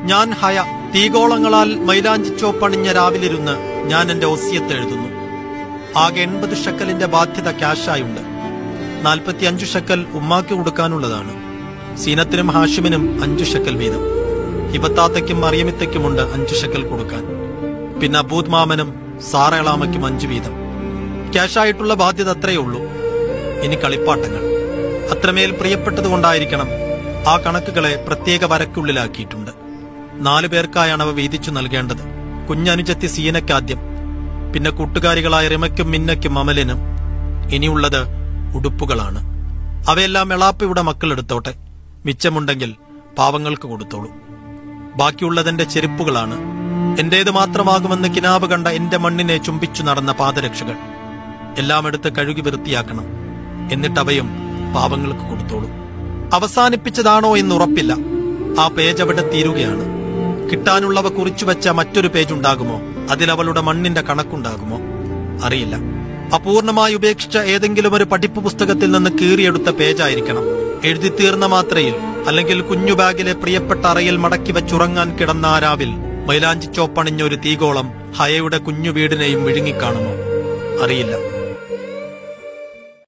ഞാൻ ഹയ തീകോളങ്ങളാൽ മൈലാഞ്ചിച്ചോപ്പണിഞ്ഞ രാവിലിരുന്ന് ഞാൻ എന്റെ ഒസിയത്ത് എഴുതുന്നു ആകെ എൺപത് ഷക്കലിന്റെ ബാധ്യത ക്യാഷായുണ്ട് നാൽപ്പത്തി അഞ്ചു ഷക്കൽ ഉമ്മാക്ക് കൊടുക്കാനുള്ളതാണ് സീനത്തിനും ഹാഷിമിനും അഞ്ചു ഷക്കൽ വീതം ഹിബത്താത്തയ്ക്കും മറിയമിത്തയ്ക്കുമുണ്ട് അഞ്ചു ഷക്കൽ കൊടുക്കാൻ പിന്നെ അബൂദ് മാമനും സാറേളാമയ്ക്കും അഞ്ചു വീതം ക്യാഷായിട്ടുള്ള ബാധ്യത അത്രയേ ഉള്ളൂ ഇനി കളിപ്പാട്ടങ്ങൾ അത്രമേൽ പ്രിയപ്പെട്ടതുകൊണ്ടായിരിക്കണം ആ കണക്കുകളെ പ്രത്യേക വരക്കുള്ളിലാക്കിയിട്ടുണ്ട് നാലു പേർക്കായാണ് അവ വീതിച്ചു നൽകേണ്ടത് കുഞ്ഞനുജത്തി സീനയ്ക്കാദ്യം പിന്നെ കൂട്ടുകാരികളായ റിമയ്ക്കും മിന്നയ്ക്കും അമലിനും ഇനിയുള്ളത് ഉടുപ്പുകളാണ് അവയെല്ലാം എളാപ്പയുടെ മക്കൾ എടുത്തോട്ടെ മിച്ചമുണ്ടെങ്കിൽ പാവങ്ങൾക്ക് കൊടുത്തോളൂ ബാക്കിയുള്ളതെന്റെ ചെരുപ്പുകളാണ് എന്റേത് മാത്രമാകുമെന്ന് കിനാവ് കണ്ട എന്റെ മണ്ണിനെ ചുംബിച്ചു നടന്ന പാദരക്ഷകൾ എല്ലാം എടുത്ത് കഴുകി വൃത്തിയാക്കണം എന്നിട്ട് അവയും പാവങ്ങൾക്ക് കൊടുത്തോളൂ അവസാനിപ്പിച്ചതാണോ എന്ന് ഉറപ്പില്ല ആ പേജ് അവിടെ തീരുകയാണ് കിട്ടാനുള്ളവ കുറിച്ചു വെച്ച മറ്റൊരു പേജ് ഉണ്ടാകുമോ അതിൽ അവളുടെ മണ്ണിന്റെ കണക്കുണ്ടാകുമോ അറിയില്ല അപൂർണമായി ഉപേക്ഷിച്ച ഏതെങ്കിലും ഒരു പഠിപ്പ് പുസ്തകത്തിൽ നിന്ന് കീറിയെടുത്ത പേജായിരിക്കണം എഴുതി തീർന്ന മാത്രയിൽ അല്ലെങ്കിൽ കുഞ്ഞു ബാഗിലെ പ്രിയപ്പെട്ട അറയിൽ മടക്കി വെച്ചുറങ്ങാൻ കിടന്ന ആ രാവിൽ മൈലാഞ്ചി ചോപ്പണിഞ്ഞ ഒരു തീകോളം ഹയയുടെ കുഞ്ഞു വീടിനെയും വിഴുങ്ങിക്കാണുമോ അറിയില്ല